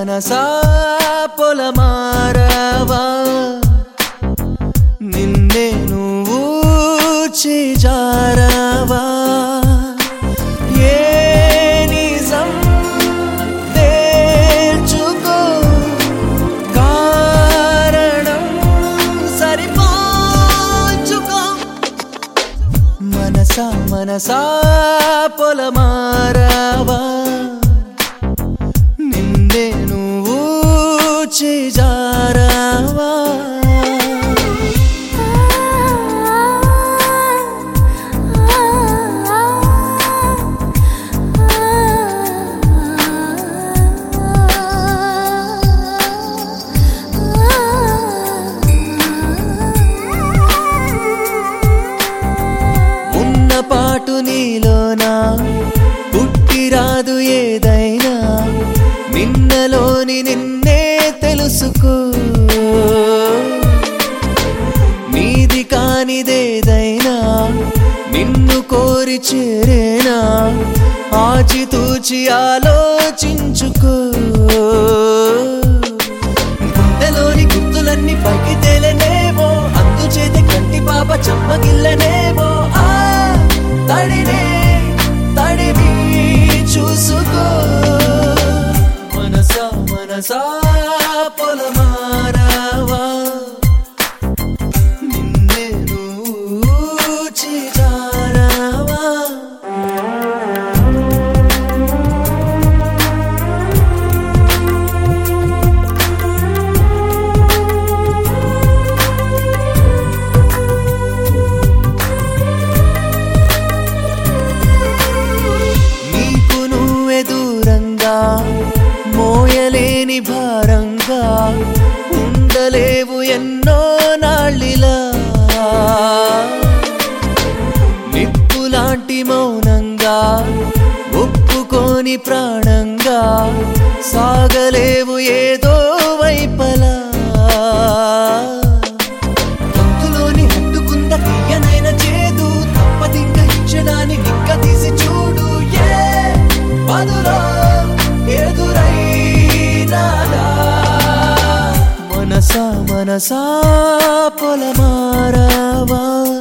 మనసా పొలమారవా నిన్నే నువ్వు చేజారవా ఏ నిజం తేల్చుకో కారణం సరిపోల్చుకో మనసా మనసా పొలమారవా నిన్నే నువ్వు చేజారవా ఉన్న పాటు నీలోనా పుట్టిరాదు ఏదైనా నిన్నలోని నిన్నే తెలుసుకో నీది కానిదేదైనా నిన్ను కోరి చేరేనా ఆచితూచి ఆలోచించుకో గుండెలోని గుర్తులన్నీ పైకి తేలనేమో అందుచేత కంటి పాప చెమ్మగిల్లనేమో ఆ తడినే తడివి చూసుకో మనసా మనసా పొలమారవా నిన్నే నువ్వు చేజారవా నీకు నువ్వే దూరంగా మోయలేని భారంగా ఉండలేవు ఎన్నో నాళ్ళిలా నిప్పులాంటి మౌనంగా ఒప్పుకోని ప్రాణంగా సాగలేవు ఏదో వైపలా గొంతులోని హత్తుకుంద తీయనైన చేదు తప్పదింక ఇచ్చడానికి ఇంక తీసి చూడు ఏ బదులో ఎదురైనాదా మనసా మనసా పొలమారవా